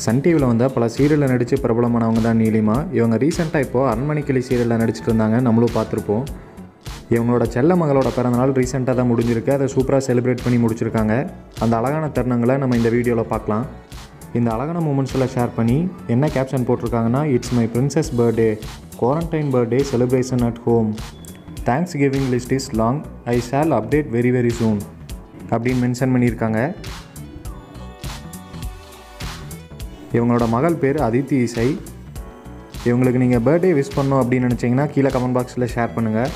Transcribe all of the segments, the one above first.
Sun டிவியில் வந்த பல சீரியலில் நடித்து பிரபலமானவங்க தான் நீலிமா இவங்க ரீசெண்டாக இப்போது அரண்மனைக்கிளி சீரியலில் நடிச்சிட்டு இருந்தாங்க நம்மளும் பார்த்துருப்போம் இவங்களோட செல்ல மகளோட பிறந்தநாள் ரீசெண்டாக தான் முடிஞ்சிருக்கு அதை சூப்பராக செலிப்ரேட் பண்ணி முடிச்சிருக்காங்க அந்த அழகான தருணங்களை நம்ம இந்த வீடியோவில் பார்க்கலாம் இந்த அழகான மூமெண்ட்ஸில் ஷேர் பண்ணி என்ன கேப்ஷன் போட்டிருக்காங்கன்னா it's my princess birthday quarantine birthday celebration at home thanks giving list is long I shall update very very soon அப்படின்னு மென்ஷன் பண்ணியிருக்காங்க இவங்களோட மகள் பேர் அதித்தி இசை இவங்களுக்கு நீங்கள் பர்த்டே விஷ் பண்ணணும் அப்படின்னு நினச்சிங்கன்னா கீழே கமெண்ட் பாக்ஸில் ஷேர் பண்ணுங்கள்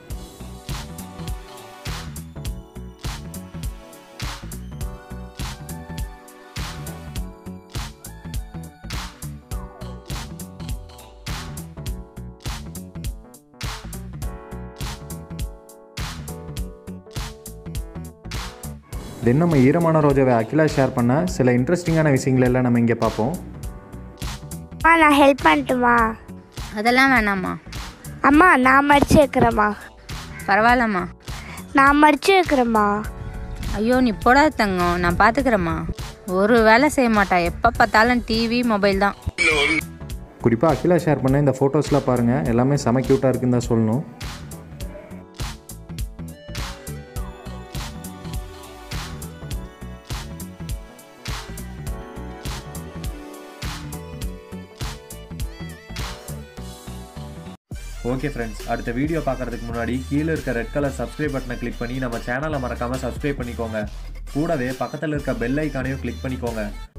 தென் நம்ம ஈரமான ரோஜாவை அகிலா ஷேர் பண்ண சில இன்ட்ரெஸ்டிங்கான விஷயங்கள் எல்லாம் நம்ம இங்கே பார்ப்போம் அம்மா நான் ஹெல்ப் பண்ணட்டுமா அதெல்லாம் வேணாம்மா அம்மா நான் மடிச்சு வைக்கிறேம்மா பரவாயில்லம்மா நான் மடிச்சு வைக்கிறேம்மா ஐயோ நீ போடா தங்கம் நான் பார்த்துக்கிறேம்மா ஒரு வேலை செய்ய மாட்டா எப்போ பார்த்தாலும் டிவி மொபைல் தான் குறிப்பாக அகிலா ஷேர் பண்ண இந்த ஃபோட்டோஸ்லாம் பாருங்கள் எல்லாமே செம க்யூட்டாக இருக்குன்னு தான் சொல்லணும் ஓகே ஃப்ரெண்ட்ஸ் அடுத்த வீடியோ பார்க்குறதுக்கு முன்னாடி கீழே இருக்க ரெட் கலர் சப்ஸ்கிரைப் பட்டனை கிளிக் பண்ணி நம்ம சேனலை மறக்காமல் சப்ஸ்கிரைப் பண்ணிக்கோங்க கூடவே பக்கத்தில் இருக்க பெல் ஐக்கானையும் கிளிக் பண்ணிக்கோங்க